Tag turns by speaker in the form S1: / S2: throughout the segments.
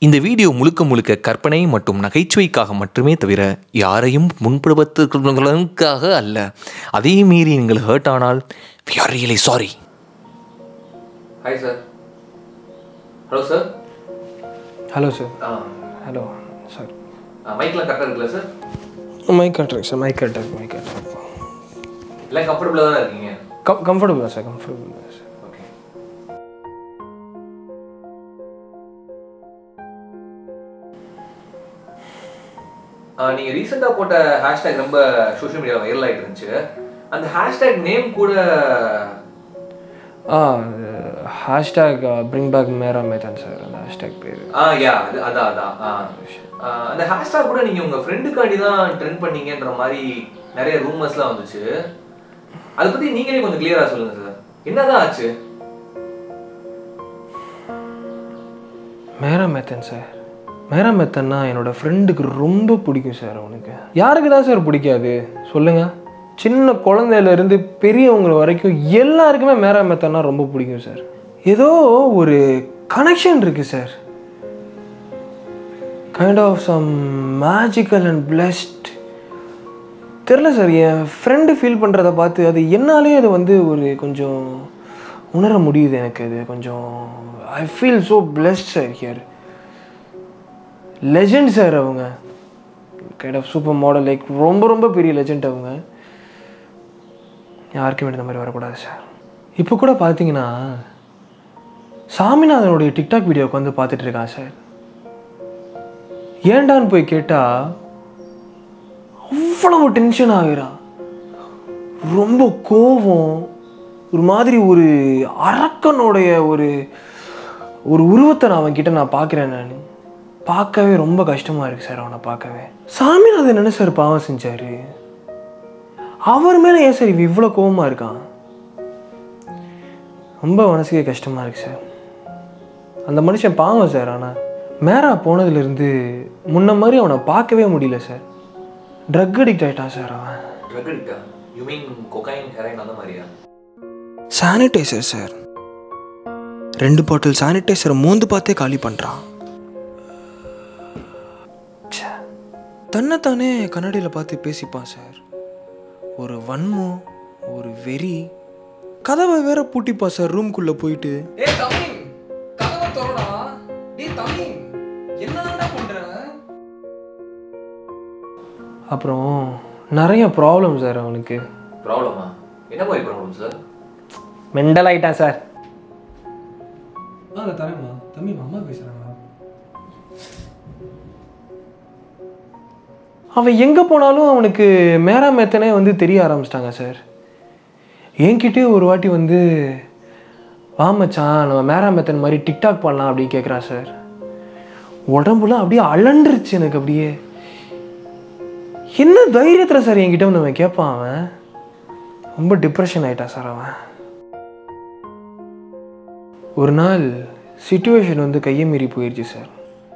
S1: இந்த வீடியோ முழுக்க முழுக்க கற்பனை மற்றும் நகைச்சுவைக்காக மட்டுமே தவிர யாரையும் முன்படுத்துவதற்காக அல்ல அதே மீறி நீங்கள் ஹர்ட் ஆனால் we are really sorry hi sir hello sir
S2: hello sir hello sir
S1: மைக்லாம் கரெக்டாக இருக்குல்ல சார்
S2: மைக் கரெக்டாக சார் மைக் கரெக்டாக இருக்கு மைக் கரெக்டாக இருக்கு
S1: எல்லாம் கம்ஃபர்டபுளாக தான் இருக்கீங்க
S2: கம் கம்ஃபர்டபுளா சார் கம்ஃபர்டபுள் சார்
S1: ஓகே நீங்கள் ரீசெண்டாக போட்ட ஹேஷ்டேக் ரொம்ப சோஷியல் மீடியாவில் வைரல் ஆகிட்டு இருந்துச்சு அந்த ஹேஷ்டேக் நேம் கூட
S2: ஆ hashtag bring back Meera Mithun sir அந்த ஹேஷ்டேக் பேர்
S1: ஆ யா அது அதான் அதான் ஆ ஆ, அந்த ஹேஷ்டாக் கூட நீங்கள் உங்கள் ஃப்ரெண்டுக்காண்டி தான் ட்ரெண்ட் பண்ணீங்கன்ற மாதிரி நிறைய ரூமர்ஸ்லாம் வந்துச்சு அதை பற்றி நீங்களே கொஞ்சம் கிளியராக சொல்லுங்கள் சார் என்னதான் ஆச்சு
S2: மேரா மேத்தன் சார் மேரா மேத்தன்னா என்னோட ஃப்ரெண்டுக்கு ரொம்ப பிடிக்கும் சார் அவனுக்கு யாருக்கு தான் சார் பிடிக்காது சொல்லுங்க சின்ன குழந்தையிலேருந்து பெரியவங்க வரைக்கும் எல்லாருக்குமே மேரா மேத்தன்னா ரொம்ப பிடிக்கும் சார் ஏதோ ஒரு கனெக்ஷன் இருக்குது sir kind of some magical and blessed தெரில சார் என் ஃப்ரெண்டு ஃபீல் பண்ணுறத பார்த்து அது என்னாலே அது வந்து ஒரு கொஞ்சம் உணர முடியுது எனக்கு அது கொஞ்சம் I feel so blessed sir here legend sir அவங்க kind of super model like ரொம்ப ரொம்ப பெரிய லெஜெண்ட் அவங்க யாருக்குமே இந்த மாதிரி வரக்கூடாது சார் இப்போ கூட பார்த்தீங்கன்னா சாமிநாதனுடைய டிக்டாக் வீடியோ உட்காந்து பார்த்துட்டு இருக்கான் சார் ஏன்டான்னு போய் கேட்டால் அவ்வளவு டென்ஷன் ஆகிறான் ரொம்ப கோபம் ஒரு மாதிரி ஒரு அரக்கனுடைய ஒரு ஒரு உருவத்தை நான் அவன்கிட்ட நான் பார்க்குறேன் நான் பார்க்கவே ரொம்ப கஷ்டமாக இருக்குது சார் அவனை பார்க்கவே சாமிநாதன் என்ன சார் பாவம் செஞ்சார் அவர் மேலே ஏன் சார் இவன் இவ்வளோ கோபமாக இருக்கான் ரொம்ப மனசுக்கே கஷ்டமாக இருக்கு சார் அந்த மனுஷன் பாவம் சார் ஆனால் மேரா போனதுலேருந்து முன்ன மாதிரி அவனை பார்க்கவே முடியல சார் ட்ரக் அடிக்ட் ஆகிட்டான் சார் அவன்
S1: ட்ரக் அடிக்டா யூ மீன் கொகைன் ஹெரைன் அந்த மாதிரியா
S2: சானிடைசர் சார் ரெண்டு பாட்டில் சானிடைசரை மோந்து பார்த்தே காலி பண்ணுறான் தன்னைத்தானே கண்ணாடியில் பார்த்து பேசிப்பான் சார் ஒரு வன்மம் ஒரு வெறி கதவை வேற பூட்டிப்பா சார் ரூம்குள்ளே போயிட்டு
S3: ஏய் தமிழ் கதவை திறடா டேய் தமிழ் என்னடா பண்ற
S2: அப்புறம் நிறைய ப்ராப்ளம் சார் அவனுக்கு
S1: ப்ராப்ளமா என்ன மாதிரி ப்ராப்ளம் சார்
S2: மெண்டல் ஆயிட்டான் சார் அதை தரேம்மா தம்பி அம்மா பேசுகிறாங்க அவன் எங்கே போனாலும் அவனுக்கு மேரா மேத்தனே வந்து தெரிய ஆரம்பிச்சிட்டாங்க சார் என்கிட்டயே ஒரு வாட்டி வந்து வா மச்சான் நம்ம மேரா மேத்தன் மாதிரி டிக்டாக் பண்ணலாம் அப்படின்னு கேட்குறான் சார் உடம்புலாம் அப்படியே அலண்டுருச்சு எனக்கு அப்படியே என்ன தைரியத்தில் சார் என்கிட்ட வந்து அவன் கேட்பான் அவன் ரொம்ப டிப்ரெஷன் ஆயிட்டான் சார் அவன் ஒரு நாள் சுச்சுவேஷன் வந்து கையை மீறி போயிடுச்சு சார்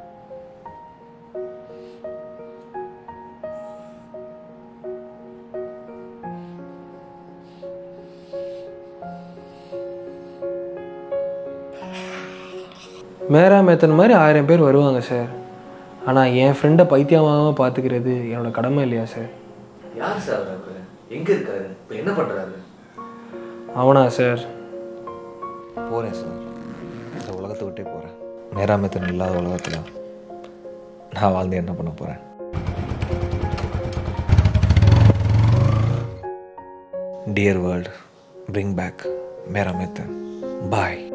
S2: மேரா மேத்தன் மாதிரி ஆயிரம் பேர் வருவாங்க சார் ஆனால் என் ஃப்ரெண்டை பைத்தியமாக பார்த்துக்கிறது என்னோட கடமை இல்லையா சார்
S1: யார் சார் அவரு எங்க இருக்காரு இப்போ என்ன பண்றாரு
S2: அவனா சார்
S4: போகிறேன் சார் இந்த உலகத்தை விட்டே போகிறேன் நேராமத்தன் இல்லாத உலகத்தில் நான் வாழ்ந்து என்ன பண்ண போகிறேன் dear world bring back Meera Mithun பாய்